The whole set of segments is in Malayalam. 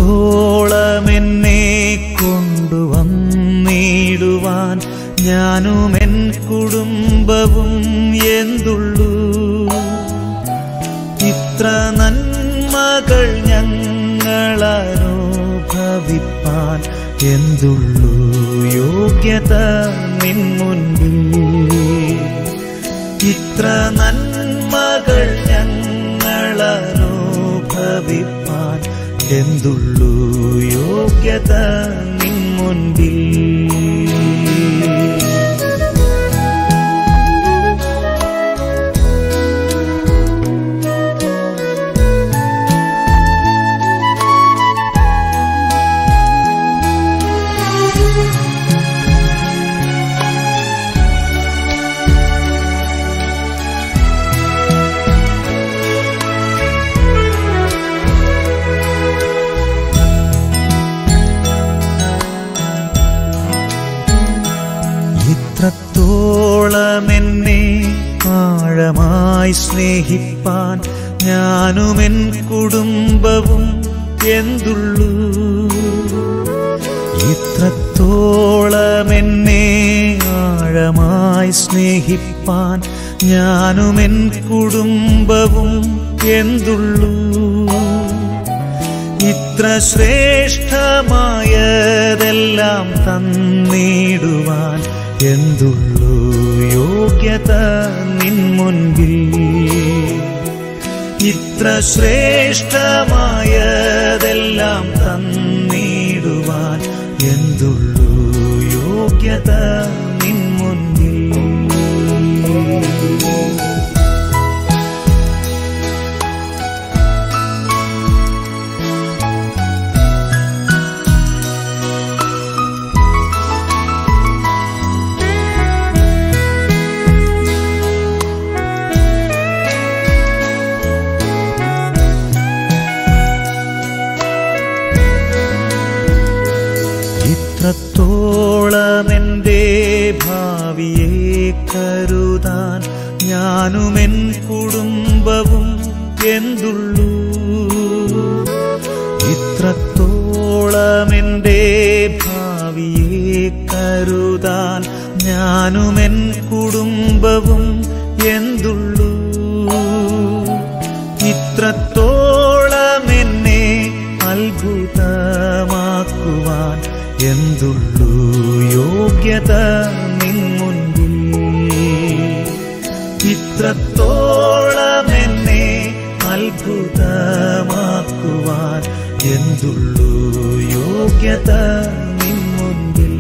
ഇത്രത്തോളം എന്നെ കൊണ്ടുവന്നിടുവാൻ ഞാനും എൻ കുടുംബവും എന്തുള്ളൂ ഇത്ര നന്മകൾ ഞങ്ങളനുഭവിപ്പാൻ എന്തുള്ളൂ യോഗ്യത നിൻ മുൻപിൽ ഇത്ര നന്മകൾ ഞങ്ങളനുഭവിപ്പാൻ എന്തുള്ളൂ യോഗ്യത നിൻ മുൻപിൽ ഇത്രത്തോളം എന്നെ ആഴമായി സ്നേഹിപ്പാൻ ഞാനും എൻ കുടുംബവും എന്തുള്ളൂ ഇത്രത്തോളം എന്നെ ആഴമായി സ്നേഹിപ്പാൻ ഞാനും എൻ കുടുംബവും എന്തുള്ളൂ ഇത്ര ശ്രേഷ്ഠമായതെല്ലാം തന്നിടുവാൻ എന്തുള്ളൂ യോഗ്യത നിൻ മുൻപിൽ ഇത്ര ശ്രേഷ്ഠമായതെല്ലാം തന്നിടുവാൻ എന്തുള്ളൂ യോഗ്യത നിൻ മുൻപിൽ ഇത്രത്തോളം എൻ്റെ ഭാവിയെ കരുതാൻ ഞാനും എൻ കുടുംബവും എന്തുള്ളൂ ഇത്രത്തോളം എൻ്റെ ഭാവിയെ കരുതാൻ ഞാനും എൻ കുടുംബവും എന്തുള്ളൂ ഇത്രത്തോളം എന്നെ അത്ഭുതമാക്കുവാൻ എന്തുള്ളൂ യോഗ്യത നിൻ മുൻപിൽ ഇത്രത്തോളം എന്നെ അത്ഭുതമാക്കുവാൻ എന്തുള്ളൂ യോഗ്യത നിൻ മുൻപിൽ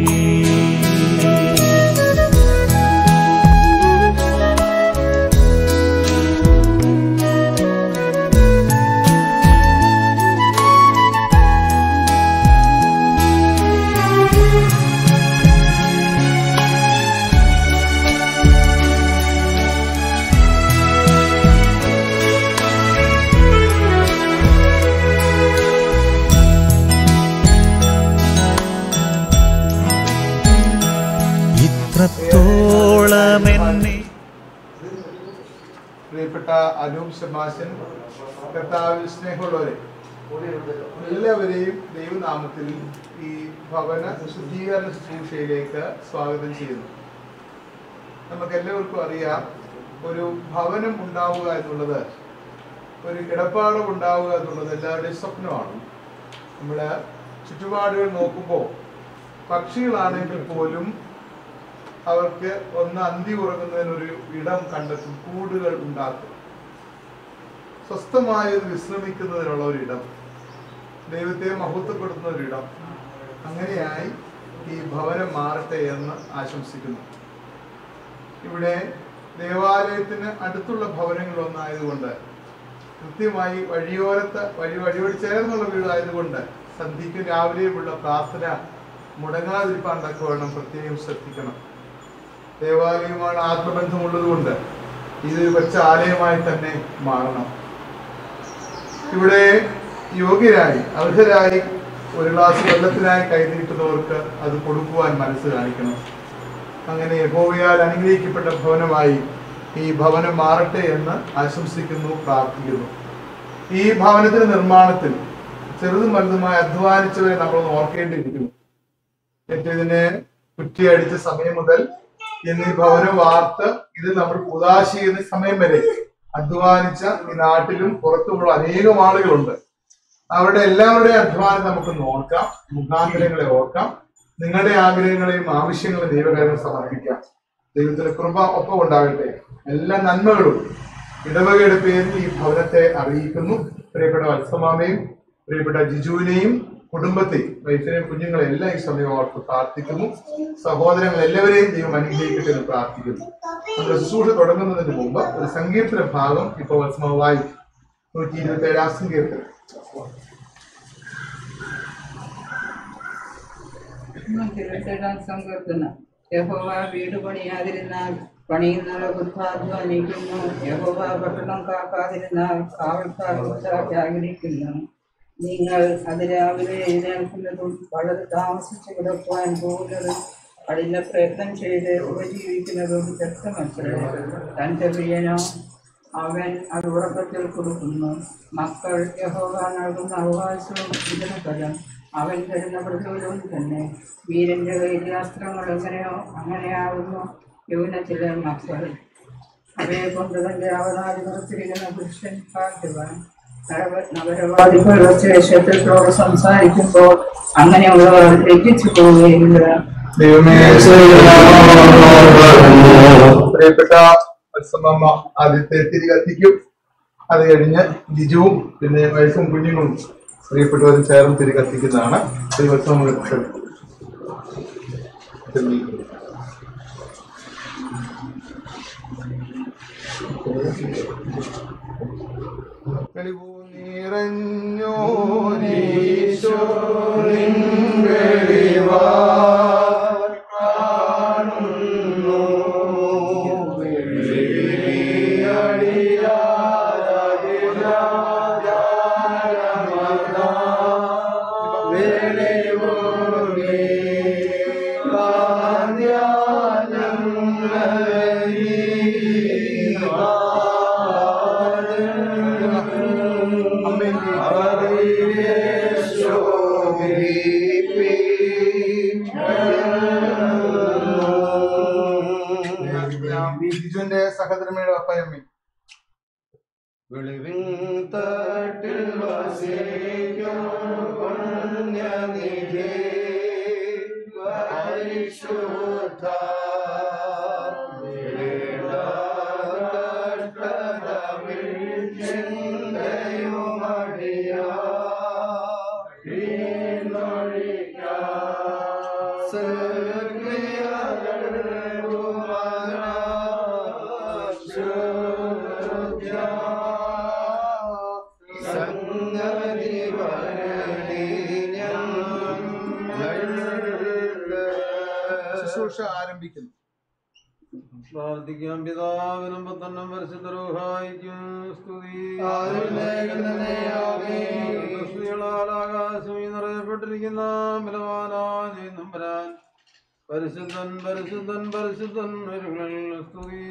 ഇത്രത്തോളം എന്നെ പ്രിയപ്പെട്ട അനൂപ് ശമാശൻ കർത്താവിൽ സ്നേഹമുള്ളവരെ എല്ലാവരെയും ദൈവനാമത്തിൽ ഈ ഭവന ശുദ്ധീകരണ ശുശ്രൂഷയിലേക്ക് സ്വാഗതം ചെയ്യുന്നു നമുക്ക് എല്ലാവർക്കും അറിയാം ഒരു ഭവനം ഉണ്ടാവുക എന്നുള്ളത് ഒരു കിടപ്പാടം ഉണ്ടാവുക എന്നുള്ളത് എല്ലാവരുടെയും സ്വപ്നമാണ് നമ്മൾ ചുറ്റുപാടുകൾ നോക്കുമ്പോൾ പക്ഷികളാണെങ്കിൽ പോലും അവർക്ക് ഒന്ന് അന്തി ഉറങ്ങുന്നതിനൊരു ഇടം കണ്ടെത്തും കൂടുകൾ ഉണ്ടാക്കും സ്വസ്ഥമായി ഒന്ന് വിശ്രമിക്കുന്നതിനുള്ള ഒരു ഇടം ദൈവത്തെ മഹത്വപ്പെടുത്തുന്ന ഒരു ഇടം അങ്ങനെയായി ഈ ഭവനം മാറട്ടെ എന്ന് ആശംസിക്കുന്നു ഇവിടെ ദേവാലയത്തിന് അടുത്തുള്ള ഭവനങ്ങളൊന്നായതുകൊണ്ട് കൃത്യമായി വഴിയോരത്ത് വഴി വഴിയോട് ചേർന്നുള്ള വീടായതുകൊണ്ട് സന്ധിക്കും രാവിലെയുമുള്ള പ്രാർത്ഥന മുടങ്ങാതിരിപ്പാൻ തക്കവണ്ണം പ്രത്യേകം ശ്രദ്ധിക്കണം ദേവാലയവുമാണ് ആത്മബന്ധമുള്ളതുകൊണ്ട് ഇതൊരു കൊച്ച ആലയമായി തന്നെ മാറണം ഇവിടെ യോഗ്യരായി അർഹരായി ഒരു ഗ്ലാസ് വെള്ളത്തിനായി കൈനീട്ടുന്നവർക്ക് അത് കൊടുക്കുവാൻ മനസ്സ് കാണിക്കണം അങ്ങനെ യഹോവയാൽ അനുഗ്രഹിക്കപ്പെട്ട ഭവനമായി ഈ ഭവനം മാറട്ടെ എന്ന് ആശംസിക്കുന്നു പ്രാർത്ഥിക്കുന്നു ഈ ഭവനത്തിന്റെ നിർമ്മാണത്തിൽ ചെറുതും വലുതുമായ അധ്വാനിച്ചവരെ നമ്മൾ ഓർക്കേണ്ടിയിരിക്കുന്നു ഏറ്റവും ഇതിനെ കുറ്റിയടിച്ച സമയം മുതൽ എന്നീ ഭവനം വാർത്ത് ഇത് നമ്മൾ ഉദാശ ചെയ്യുന്ന സമയം വരെ അധ്വാനിച്ച ഈ നാട്ടിലും പുറത്തുമുള്ള അനേകം ആളുകളുണ്ട് അവരുടെ എല്ലാവരുടെയും അധ്വാനം നമുക്ക് നോക്കാം മുഖാന്തരങ്ങളെ ഓർക്കാം നിങ്ങളുടെ ആഗ്രഹങ്ങളെയും ആവശ്യങ്ങളെയും ദൈവകാര്യം സമർപ്പിക്കാം ദൈവത്തിന്റെ കൃപ ഒപ്പം ഉണ്ടാകട്ടെ എല്ലാ നന്മകളും ഇടവകയുടെ പേരിൽ ഈ ഭവനത്തെ അറിയിക്കുന്നു പ്രിയപ്പെട്ട വത്സമാമയും പ്രിയപ്പെട്ട ജിജുവിനെയും കുടുംബത്തെയും വൈഫിനെയും കുഞ്ഞുങ്ങളെ എല്ലാം ഈ സമയം ഓർത്ത് പ്രാർത്ഥിക്കുന്നു സഹോദരങ്ങൾ എല്ലാവരെയും ദൈവം അനുഗ്രഹിക്കട്ടെ എന്ന് പ്രാർത്ഥിക്കുന്നു നമ്മുടെ ശുശ്രൂഷ തുടങ്ങുന്നതിന് മുമ്പ് ഒരു സങ്കീർത്തന ഭാഗം ഇപ്പോൾ വത്സമാവ് വായിക്കും നൂറ്റി ഇരുപത്തി ഏഴാം സങ്കീർത്തനം ഇരുപത്തേഴാം സങ്കീർത്തനം യഹോവ വീട് പണിയാതിരുന്നാൽ പണിയുന്നവർ വൃദ്ധാധ്വാനിക്കുന്നു യഹോവ പട്ടണം കാക്കാതിരുന്നാൽ കാവൽക്കാർ വൃദ്ധാഗ്രഹിക്കുന്നു നിങ്ങൾ അതിരാവിലെ എഴുന്നേൽക്കുന്നതും വളരെ താമസിച്ച് കിടക്കുവാൻ പോകുന്നതും കഠിന പ്രയത്നം ചെയ്ത് ഉപജീവിക്കുന്നതും വ്യക്തമത്രേ തൻ്റെ പ്രിയനോ അവൻ അത് ഉറക്കത്തിൽ കൊടുക്കുന്നു മക്കൾ യഹോവ നൽകുന്ന അവകാശവും ഇതിന് ഫലം അവൻ തരുന്ന പ്രതിഫലവും തന്നെ വീരന്റെ കയ്യിലെ അസ്ത്രങ്ങൾ എങ്ങനെയോ അങ്ങനെയാകുന്നു യൗനത്തിലെ മക്കൾ അവയെ കൊണ്ട് തന്റെ അവതാരി നിർത്തിയിരിക്കുന്ന പുരുഷൻ കാട്ടുവാൻ നരവ- നഗരവാദികൾ ശേഷത്തോട് സംസാരിക്കുമ്പോൾ അങ്ങനെയുള്ളവർ ലജ്ജിച്ചു പോവുകയില്ല ദൈവമേ പ്രിയപ്പെട്ട വത്സമ്മ ആദ്യത്തെ തിരി കത്തിക്കും അത് കഴിഞ്ഞ് ജിജുവും പിന്നെ വയസ്സും കുഞ്ഞുങ്ങളും പ്രിയപ്പെട്ടവരും ചേർന്ന് തിരി കത്തിക്കുന്നതാണ് ദൈവത്സവം നിറഞ്ഞോരീശോ ബിജുവിന്റെ സഹധർമ്മയുടെ അപ്പയമ്മയും വെളിവിൻ തട്ടിൽ വസിക്കും പുണ്യനിധി പരിശുദ്ധ സംഗതി വരണി ശുശ്രൂഷ ആരംഭിക്കുന്നു പ്രാർത്ഥിക്കാം പിതാവിനും പുത്രനും പരിശുദ്ധരൂഹായിക്കും സ്തുതി സ്തുതികളാൽ ആകാശം ഈ നിറയപ്പെട്ടിരിക്കുന്ന ബലവാനായ നമ്പരാൻ പരിശുദ്ധൻ പരിശുദ്ധൻ പരിശുദ്ധൻ ഒരുങ്ങളിൽ സ്തുതി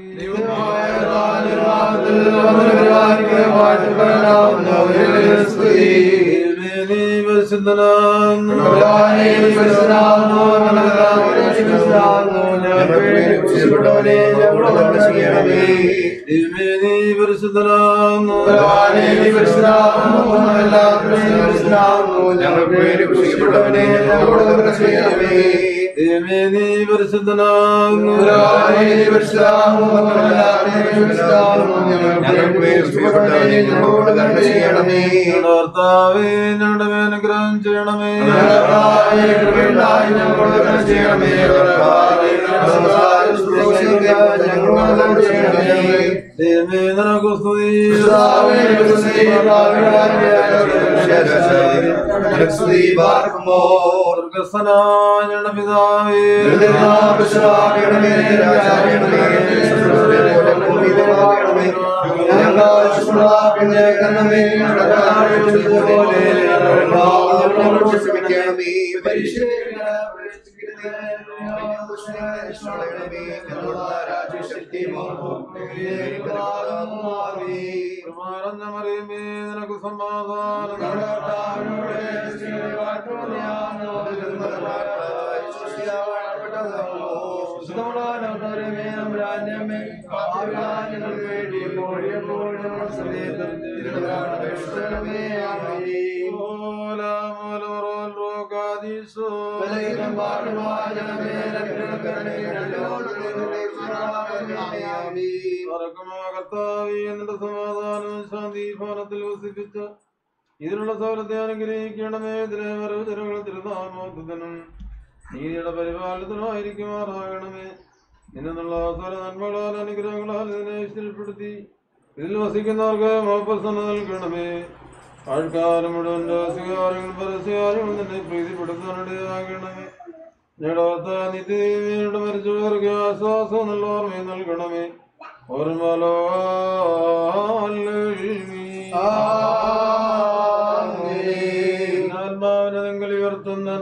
നീ പരിശുദ്ധനാകുന്നു ദൈവമേ, നീ പരിശുദ്ധനാകുന്നു ദൈവമേ, നീ പരിശുദ്ധനാകുന്നു ഞങ്ങളുടെ കർത്താവേ ഞങ്ങളുടെ മേൽ അനുഗ്രഹം ചെയ്യണമേ ദൈവമേ നിനക്ക് സ്തുതി സ്വർഗസ്ഥനായ ഞങ്ങളുടെ പിതാവേ ഞങ്ങൾ ക്ഷമിക്കണമേ കുമാരന്ന മറിയമേ നിനക്ക് സമാധാനം എന്നിട്ട് സമാധാനവും ശാന്തി ഭവനത്തിൽ വസിപ്പിച്ച ഇതിനുള്ള സൗലത്തെ അനുഗ്രഹിക്കണമേ തിരവരവ് തിരകൾ തിരുനാമോദനും നീതിയുടെ പരിപാലനത്തിനുമായിരിക്കുമാറാകണമേ നിന്നുള്ള അവസര നന്മകളാൽ അനുഗ്രഹങ്ങളാൽ ഇതിനെ സ്ഥിരപ്പെടുത്തി ഇതിൽ വസിക്കുന്നവർക്ക് മോപ്രസന്ന നൽകണമേ ആൾക്കാരും മുഴുവൻ രഹസ്യകാര്യങ്ങളും പരസ്യകാര്യങ്ങളും നിന്നെ പ്രീതിപ്പെടുത്താനിടയാകണമേ ഞടാത്ത നിത്യദേവിയുടെ മരിച്ചവർക്ക് ആശ്വാസം നല്ല ഓർമ്മയും നൽകണമേ ഓർമ്മലോ ആത്മാവിനെ നിങ്ങൾ ഉയർത്തുന്ന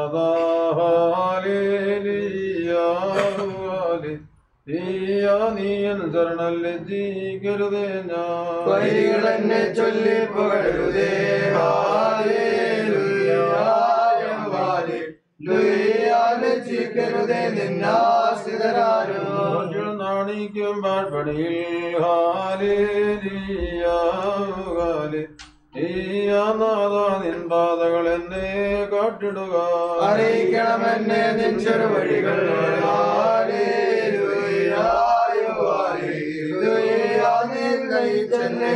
നീയൻ ശരണല്ലേ ജീകരുതേ ഞാൻ എന്നെ ചൊല്ലി പുകഴുതേ ലുയാലിക്കരുതേ നിന്നാശ്രിതരാരോ നാണിക്കും പാഴ്പണിയിൽ ഹാലേലിയാകാലേ നിൻ പാതകൾ എന്നെ കാട്ടിടുക അറിയിക്കണമെന്നെ നിൻ ചെറുവഴികൾ തന്നെ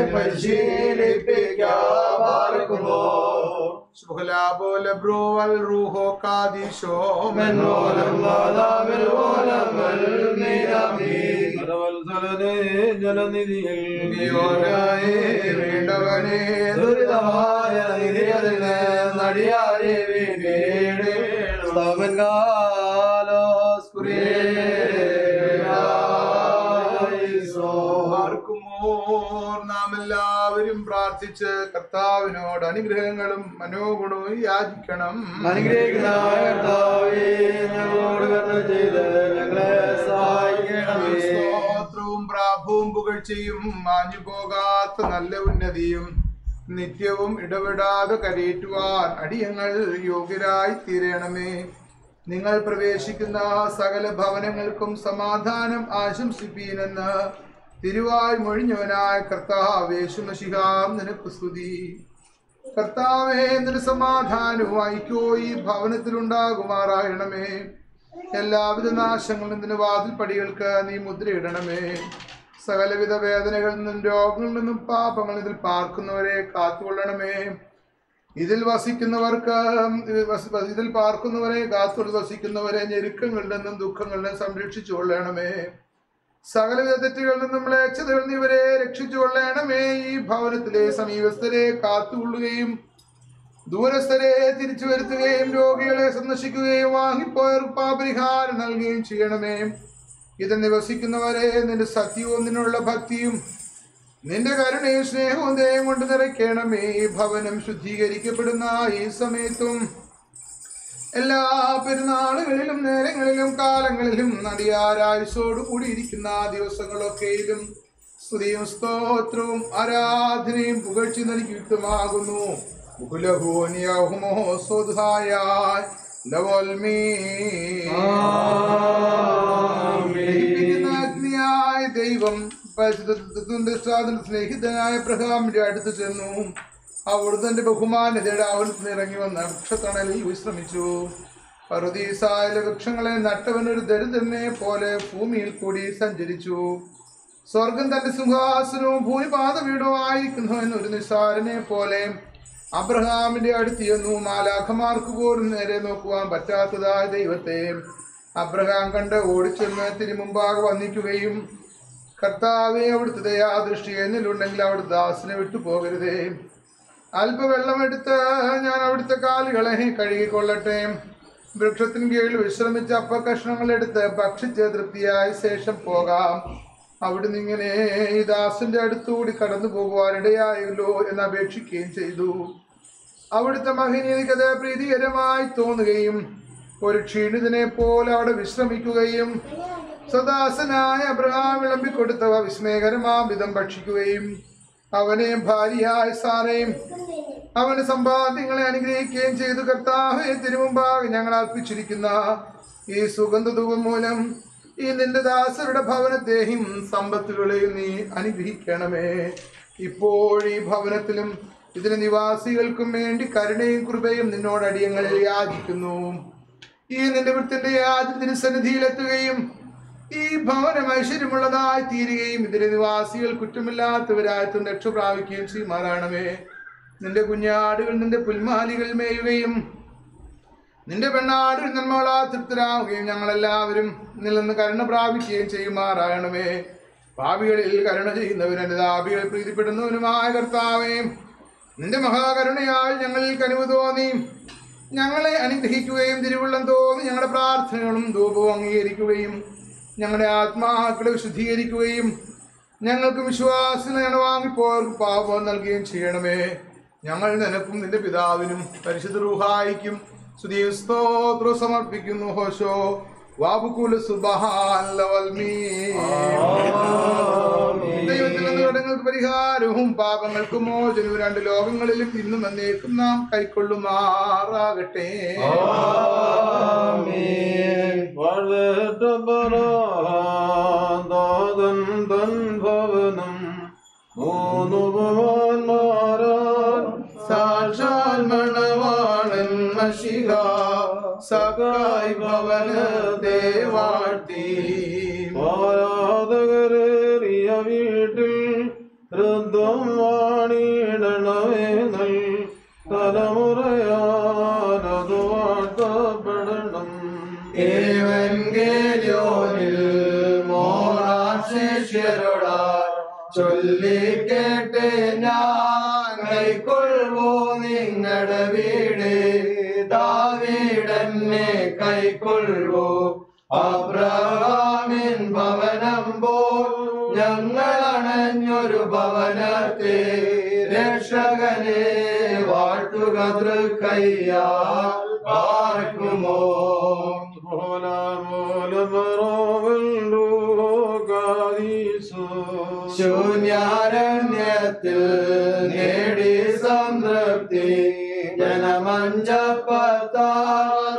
പരിശീലിപ്പിക്കാറുമോ ശുഭലാപോലെ ബ്രോവൽ റൂഹോ കാദിശോ മെന്നോലം വാദാമിലോലം മീരാമീ വത്സലനെ ജലനിധിയിൽ ദൈവനായി വേണ്ടവനെ ദുരിതമായ നിധിയതിന് നടിയാരെ വീടേട് സ്തവൻകാലോസ് ആർക്കുമോർ നാം എല്ലാവരും പ്രാർത്ഥിച്ച് കർത്താവിനോട് അനുഗ്രഹങ്ങളും മനോഗുണവും യാചിക്കണം അനുഗ്രഹിക്കുന്ന കർത്താവേ ഞങ്ങളോട് കരുണ ചെയ്ത് ഞങ്ങളെ സഹായിക്കണമേ സ്തോത്രവും പ്രാഭവും പുകഴ്ചയും മാഞ്ഞു പോകാത്ത നല്ല ഉന്നതിയും നിത്യവും ഇടപെടാതെ കരയേറ്റുവാൻ അടിയങ്ങൾ യോഗ്യരായി തീരണമേ നിങ്ങൾ പ്രവേശിക്കുന്ന സകല ഭവനങ്ങൾക്കും സമാധാനം ആശംസിപ്പീനെന്ന് തിരുവായ് മൊഴിഞ്ഞവനായ കർത്താവേശുമശിഹാം നിനക്ക് സ്തുതി കർത്താവേ നിന്റെ സമാധാനവും ഐക്യോ ഈ ഭവനത്തിലുണ്ടാകുമാറാകണമേ എല്ലാവിധ നാശങ്ങളിൽ നിന്റെ വാതിൽപ്പടികൾക്ക് നീ മുദ്രയിടണമേ സകലവിധ വേദനകളിൽ നിന്നും രോഗങ്ങളിൽ നിന്നും പാപങ്ങളിൽ ഇതിൽ പാർക്കുന്നവരെ കാത്തുകൊള്ളണമേ ഇതിൽ വസിക്കുന്നവർക്ക് വസ- ഇതിൽ പാർക്കുന്നവരെ കാത്തുകൊണ്ട് വസിക്കുന്നവരെ ഞെരുക്കങ്ങളിൽ നിന്നും ദുഃഖങ്ങളിൽ നിന്നും സംരക്ഷിച്ചു കൊള്ളണമേ സകലവിധ തെറ്റുകളിൽ നിന്നും മ്ലേച്ഛതകളിൽ നിന്ന് ഇവരെ രക്ഷിച്ചു കൊള്ളണമേ ഈ ഭവനത്തിലെ സമീപസ്ഥരെ കാത്തുകൊള്ളുകയും ദൂരസ്ഥരെ തിരിച്ചു വരുത്തുകയും രോഗികളെ സന്ദർശിക്കുകയും വാങ്ങിപ്പോയർ പാപരിഹാരം നൽകുകയും ചെയ്യണമേ ഇത് നിവസിക്കുന്നവരെ നിന്റെ സത്യവും നിന്നുള്ള ഭക്തിയും നിന്റെ കരുണയും സ്നേഹവും ദയം കൊണ്ട് നിറയ്ക്കണമേ ഈ ഭവനം ശുദ്ധീകരിക്കപ്പെടുന്ന ഈ സമയത്തും എല്ലാ പെരുന്നാളുകളിലും നേരങ്ങളിലും കാലങ്ങളിലും നടിയാരായുസോടു കൂടിയിരിക്കുന്ന ദിവസങ്ങളൊക്കെയിലും സ്തുതിയും സ്തോത്രവും ആരാധനയും പുകഴ്ച നൽകി യുക്തമാകുന്നു ബഹുലഹോനിയഹുമോ സ്വധായ ലവോൽമീ ദഹിപ്പിക്കുന്ന അഗ്നിയായ ദൈവം പരിശുദ്ധത്തിന്റെ സ്നേഹിതനായ പ്രഹാമിന്റെ അടുത്ത് ചെന്നു അവിടുന്ന് തന്റെ ബഹുമാനതയുടെ അവിടുന്ന് ഇറങ്ങി വന്ന വൃക്ഷത്തണലിൽ വിശ്രമിച്ചു പറുദീസായ വൃക്ഷങ്ങളെ നട്ടവനൊരു ദരിദ്രനെ പോലെ ഭൂമിയിൽ കൂടി സഞ്ചരിച്ചു സ്വർഗം തന്റെ സിംഹാസനവും ഭൂമിപാത വീടോ ആയിരിക്കുന്നു എന്നൊരു നിസ്സാരനെ പോലെ അബ്രഹാമിന്റെ അടുത്തിയെന്നു മാലാഖമാർക്ക് പോലും നേരെ നോക്കുവാൻ പറ്റാത്തതായ ദൈവത്തെ അബ്രഹാം കണ്ട് ഓടിച്ചെന്ന് തിരുമുമ്പാകെ വന്നിക്കുകയും കർത്താവെ അവിടുത്തെ ദയാദൃഷ്ടി എന്നിലുണ്ടെങ്കിൽ അവിടുത്തെ ദാസിനെ വിട്ടു പോകരുതേ അല്പ വെള്ളമെടുത്ത് ഞാൻ അവിടുത്തെ കാലുകളെ കഴുകിക്കൊള്ളട്ടെ വൃക്ഷത്തിന് കീഴിൽ വിശ്രമിച്ച അപ്പ കഷ്ണങ്ങൾ എടുത്ത് ഭക്ഷിച്ച് തൃപ്തിയായ ശേഷം പോകാം അവിടുന്ന് ഇങ്ങനെ ഈ ദാസന്റെ അടുത്തുകൂടി കടന്നു പോകുവാൻ ഇടയായല്ലോ എന്ന് അപേക്ഷിക്കുകയും ചെയ്തു അവിടുത്തെ മഹിനീയതയ്ക്കത് പ്രീതികരമായി തോന്നുകയും ഒരു ക്ഷീണിതനെ പോലെ അവിടെ വിശ്രമിക്കുകയും സദാസനായ അബ്രഹാം വിളമ്പിക്കൊടുത്തവ വിസ്മയകരമാം വിധം ഭക്ഷിക്കുകയും അവനെ ഭാര്യയായ സാറയും അവന് സമ്പാദ്യങ്ങളെ അനുഗ്രഹിക്കുകയും ചെയ്തു കർത്താവെ തിരുമുമ്പാകെ ഞങ്ങൾ അർപ്പിച്ചിരിക്കുന്ന ഈ സുഗന്ധധൂപം മൂലം ഈ നിന്റെ ദാസരുടെ ഭവനത്തെയും സമ്പത്തുകളെയും നീ അനുഗ്രഹിക്കണമേ ഇപ്പോൾ ഈ ഭവനത്തിലും ഇതിന് നിവാസികൾക്കും വേണ്ടി കരുണയും കൃപയും നിന്നോട് അടിയങ്ങളിൽ യാചിക്കുന്നു ഈ നിന്റെ വൃത്തിന്റെ യാചത്തിന് സന്നിധിയിലെത്തുകയും ഈ ഭവനം ഐശ്വര്യമുള്ളതായി തീരുകയും ഇതിലെ നിവാസികൾ കുറ്റമില്ലാത്തവരായി രക്ഷ പ്രാപിക്കുകയും ചെയ്യുമാറാണമേ നിന്റെ കുഞ്ഞാടുകൾ നിന്റെ പുൽമാലികൾ മേയുകയും നിന്റെ പെണ്ണാടുകൾ നന്മകളാ തൃപ്തരാവുകയും ഞങ്ങളെല്ലാവരും നിൽ നിന്ന് കരുണ പ്രാപിക്കുകയും ചെയ്യുമാറാകണമേ പാപികളിൽ കരുണ ചെയ്യുന്നവരും ദാപികൾ പ്രീതിപ്പെടുന്നവനുമായ കർത്താവേ നിന്റെ മഹാകരുണയാൽ ഞങ്ങളിൽ കനിവ് തോന്നി ഞങ്ങളെ അനുഗ്രഹിക്കുകയും തിരുവുള്ളം തോന്നി ഞങ്ങളുടെ പ്രാർത്ഥനകളും ധൂപവും അംഗീകരിക്കുകയും ഞങ്ങളുടെ ആത്മാക്കളെ വിശുദ്ധീകരിക്കുകയും ഞങ്ങൾക്ക് വിശ്വാസം ഞങ്ങൾ വാങ്ങിപ്പോർക്ക് പാപം നൽകുകയും ചെയ്യണമേ ഞങ്ങൾ നിനക്കും നിന്റെ പിതാവിനും പരിശുദ്ധ റൂഹായിക്കും സ്തുതിയും സ്തോത്രം സമർപ്പിക്കുന്നു ഹോശോ വാബുക്കുല ദൈവത്തിൽ നിന്ന് കടങ്ങൾക്ക് പരിഹാരവും പാപങ്ങൾക്കും മോചനവും രണ്ട് ലോകങ്ങളിലും ഇന്നും എന്നേക്കും നാം കൈക്കൊള്ളുമാറാകട്ടെ ദാതൻ തൻ ഭവനം മൂന്നു ഭവാന്മാരാൻ സാക്ഷാൽ മണവാളൻ മഷിക സകായ് ഭവന ദേവാഴ്ത്തി ആരാധകരേറിയ വീട്ടിൽ ഹൃദം വാണിടണമേ നൽ തലമുറയാലത് വാഴ്ത്തപ്പെടണം ഏവൻഗേലിയോനിൽ മോറാൻ ശിഷ്യരോടാ ചൊല്ലിക്കേട്ട് ഞാൻ കൈക്കൊള്ളുവോ നിങ്ങളുടെ വീട് ദാവീടന്നെ കൈക്കൊള്ളുവോ അബ്രഹാമിൻ ഭവനം പോൽ ഞങ്ങൾ അണഞ്ഞൊരു ഭവനത്തെ രക്ഷകനെ വാഴ്ത്തുക തൃക്കയ്യാ പാർക്കുമോ ശൂന്യാരണ്യത്തിൽ നേടി സംതൃപ്തി ജനമഞ്ചപ്പത്താർ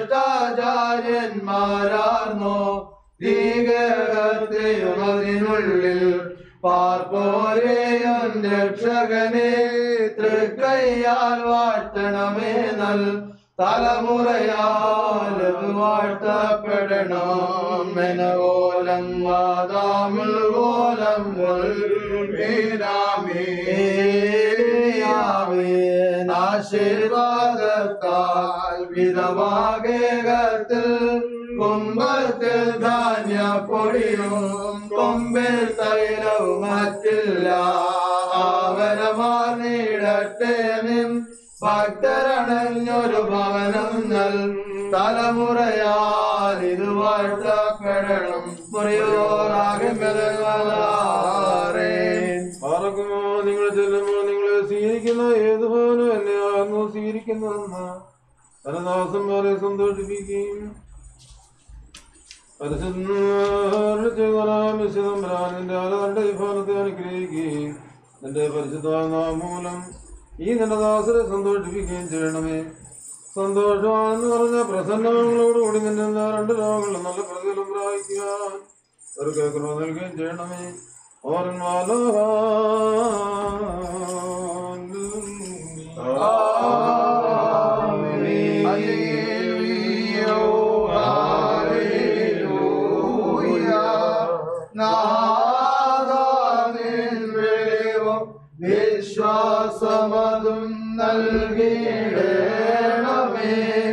ശ്രേഷ്ഠാചാര്യന്മാരാർന്നോ ദീകത്തെയും അതിനുള്ളിൽ പാർപ്പോരെയും രക്ഷകനെ തൃക്കയ്യാൽ വാഴ്ത്തണമേ നൽ തലമുറയാൽ അത് വാഴ്ത്തപ്പെടണം മെനകോലം വാദാമുൽ കോലം ആശീർവാദത്താൽ വിധവാകേകത്തിൽ കുംഭത്തിൽ ധാന്യപ്പൊടിയും കൊമ്പിൽ തൈലവും മറ്റില്ല ആവരമാർ നീടട്ടെ നിൻ ഭക്തരണഞ്ഞൊരു ഭവനം നൽ തലമുറയാൽ ഇത് വാഴ്ത്തപ്പെടണം മുറിയോറാകെ പാർക്കുമോ നിങ്ങൾ ചെല്ലുമ്പോൾ നിങ്ങളെ സ്വീകരിക്കുന്ന ഏത് ഭവനും എന്നെ ആകുന്നു സ്വീകരിക്കുന്നതെന്ന് പരദാസന്മാരെ സന്തോഷിപ്പിക്കുകയും പരിശുദ്ധരാമിശിതംബരാനിന്റെ ആരാന്റെ വിഭാഗത്തെ അനുഗ്രഹിക്കുകയും നിന്റെ പരിശുദ്ധ മൂലം ഈ നിന്റെ ദാസരെ സന്തോഷിപ്പിക്കുകയും ചെയ്യണമേ സന്തോഷമാണെന്ന് പറഞ്ഞ പ്രസന്നങ്ങളോടുകൂടി നിന്റെ എല്ലാ രണ്ട് ലോകങ്ങളിലും നല്ല പ്രതിഫലം പ്രാപിക്കുവാൻ ഒരു കേൾക്കണോ നൽകുകയും ചെയ്യണമേ ഓരൻ വിശ്വാസമതും നൽകിയിടണമേ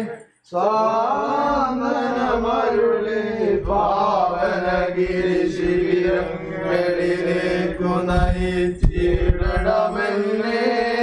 സ്വാമനമരുളി പാവനഗിരി ശിബിരങ്ങളിലേക്കു നയിച്ചിടണമെന്നേ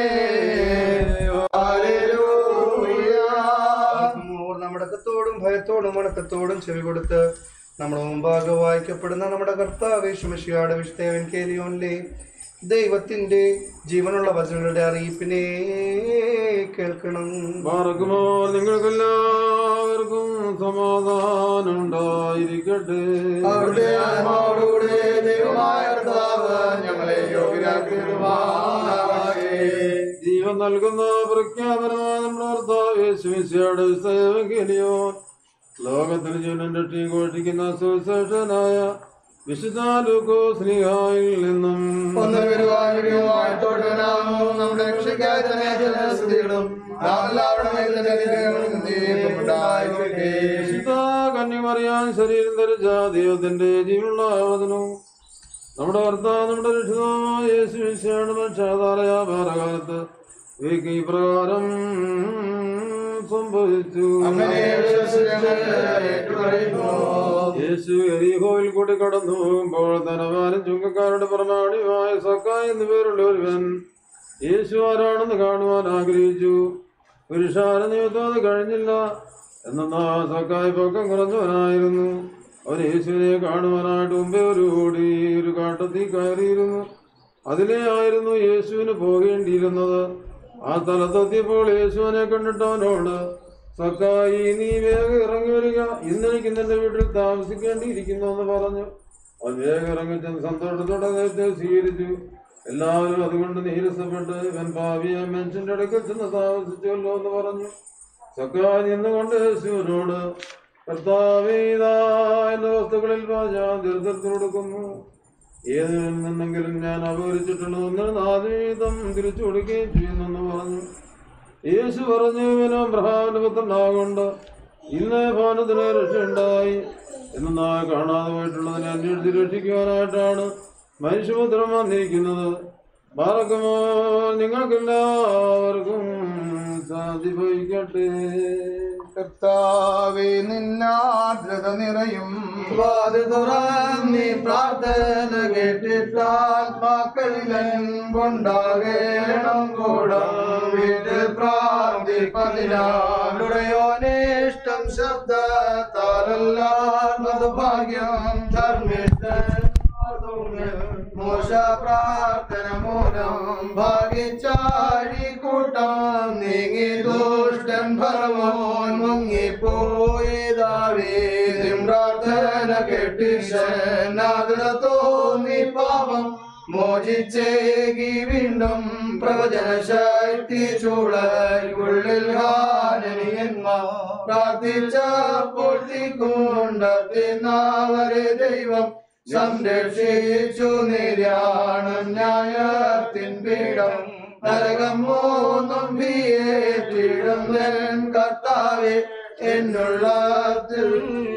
നമ്മുടക്കത്തോടും ഭയത്തോടും വണക്കത്തോടും ചെവി കൊടുത്ത് നമ്മുടെ മുമ്പാകെ വായിക്കപ്പെടുന്ന നമ്മുടെ കർത്താവ് ശുമഷിയാട് വിഷ്ണേവൻ കേലിയോനിലെ ദൈവത്തിന്റെ ജീവനുള്ള വചനങ്ങളുടെ അറിയിപ്പിനെ കേൾക്കണം പാർക്കുമോ നിങ്ങൾക്കെല്ലാവർക്കും സമാധാനം ഉണ്ടായിരിക്കട്ടെ അവരുടെ ആത്മാവോടുകൂടെ ദൈവമായ കർത്താവ് ഞങ്ങളെ യോഗ്യരാക്കിയതുമാകെ ജീവൻ നൽകുന്ന പ്രഖ്യാപനമായ നമ്മുടെ ഭർത്താവ് യേശുമിശിയുടെ സേവകനിയോൻ ലോകത്തിൽ ജീവൻ രക്ഷയും ഘോഷിക്കുന്ന സുവിശേഷനായ വിശുദ്ധ ലൂക്കോ സ്നേഹായിൽ നിന്നും ഒന്നും വരുവാനുമായിട്ടോട്ടനാമവും നമ്മുടെ രക്ഷയ്ക്കായി തന്നെ ചില സ്തുതികളും നാം എല്ലാവരുടെ മേൽ തന്നെ അനുഗ്രഹങ്ങളും നീതിയും ഉണ്ടായിരിക്കട്ടെ. വിശുദ്ധ കന്യമറിയാൻ ശരീരം ധരിച്ച ദൈവത്തിന്റെ ജീവനുള്ള വചനവും നമ്മുടെ ഭർത്താവ് നമ്മുടെ രക്ഷിതമായ യേശു വിശയാണ് മനുഷ്യാതാലയ ഭാരകാലത്ത് ഇവയ്ക്ക് ഈ പ്രകാരം സംഭവിച്ചു അങ്ങനെ വിശ്വസിച്ച് ഞങ്ങൾ ഏറ്റുപറയുന്നു. യേശു എരീഹോയിൽ കൂടി കടന്നു പോകുമ്പോൾ ധനവാനും ചുങ്കക്കാരുടെ പ്രമാണിയുമായ സക്കായ് എന്നു പേരുള്ള ഒരുവൻ യേശു ആരാണെന്ന് കാണുവാൻ ആഗ്രഹിച്ചു പുരുഷാര നിമിത്തം അത് കഴിഞ്ഞില്ല എന്നാ സക്കായ് പൊക്കം കുറഞ്ഞവനായിരുന്നു അവൻ യേശുവിനെ കാണുവാനായിട്ട് മുമ്പേ ഒരു ഓടി ഒരു കാട്ടത്തിൽ കയറിയിരുന്നു അതിലേ ആയിരുന്നു യേശുവിന് പോകേണ്ടിയിരുന്നത് ആ സ്ഥലത്തെത്തിയപ്പോൾ യേശുവിനെ കണ്ടിട്ട് അവനോട് സക്കായി നീ വേഗം ഇറങ്ങി വരിക ഇന്നെനിക്ക് നിന്റെ വീട്ടിൽ താമസിക്കേണ്ടിയിരിക്കുന്നു എന്ന് പറഞ്ഞു അവൻ വേഗം ഇറങ്ങി ചെന്ന് സന്തോഷത്തോടെ അദ്ദേഹത്തെ സ്വീകരിച്ചു എല്ലാവരും അതുകൊണ്ട് നീരസപ്പെട്ട് ഇവൻ ഭാവിയെ മനുഷ്യന്റെ അടുക്കൽ ചെന്ന് താമസിച്ചുവല്ലോ എന്ന് പറഞ്ഞു സക്കായി നിന്നുകൊണ്ട് യേശുവിനോട് കർത്താവീതാ എന്റെ വസ്തുക്കളിൽ ഞാൻ ദീർഘത്തിൽ കൊടുക്കുന്നു ഏതിൽ നിന്നെങ്കിലും ഞാൻ അപഹരിച്ചിട്ടുള്ളതെന്ന് നാദീതം തിരിച്ചു കൊടുക്കുകയും ചെയ്യുന്നെന്ന് പറഞ്ഞു യേശു പറഞ്ഞു ഇവനോ ബ്രഹാമിന്റെ പുത്രനാകൊണ്ട് ഇന്ന് ഭവനത്തിന് രക്ഷയുണ്ടായി എന്നാ കാണാതെ പോയിട്ടുള്ളതിനെ അന്വേഷിച്ച് രക്ഷിക്കുവാനായിട്ടാണ് മനുഷ്യപുത്രം വന്നിരിക്കുന്നത് ബാറക്കുമോ നിങ്ങൾക്കെല്ലാവർക്കും സാധിഭവിക്കട്ടെ കർത്താവേ നിന്നാദ്രത നിറയും വാതിൽ തുറന്നീ പ്രാർത്ഥന കേട്ടിട്ടാത്മാക്കളിലൻ കൊണ്ടാകേണം കൂടം വീട്ടിൽ പ്രാർത്ഥിപ്പതിനാളുടയോനിഷ്ടം ശബ്ദത്താലല്ലാർന്നത് ഭാഗ്യം ധർമ്മിഷ്ടൻ മോശ പ്രാർത്ഥന മൂലം ഭാഗ്യച്ചാഴി കൂട്ടം നീങ്ങി ദുഷ്ടൻ ഭരമോൻ മുങ്ങിപ്പോയതാവേദ്യം പ്രാർത്ഥന കെട്ടിഷനാദൃ തോന്നി പാപം മോചിച്ചേകി വീണ്ടും പ്രവചന ശക്തി ചൂളയുള്ളിൽ ഹാനനിയന്മാർ പ്രാർത്ഥിച്ചപ്പോൾ തീക്കൊണ്ടെത്തിനാവരെ ദൈവം സംരക്ഷിച്ചു നിര്യാണം ന്യായത്തിൻ പീഠം നരകം മൂന്നും ഭീയേറ്റിടുന്നൻ കർത്താവെ എന്നുള്ളത്തിൽ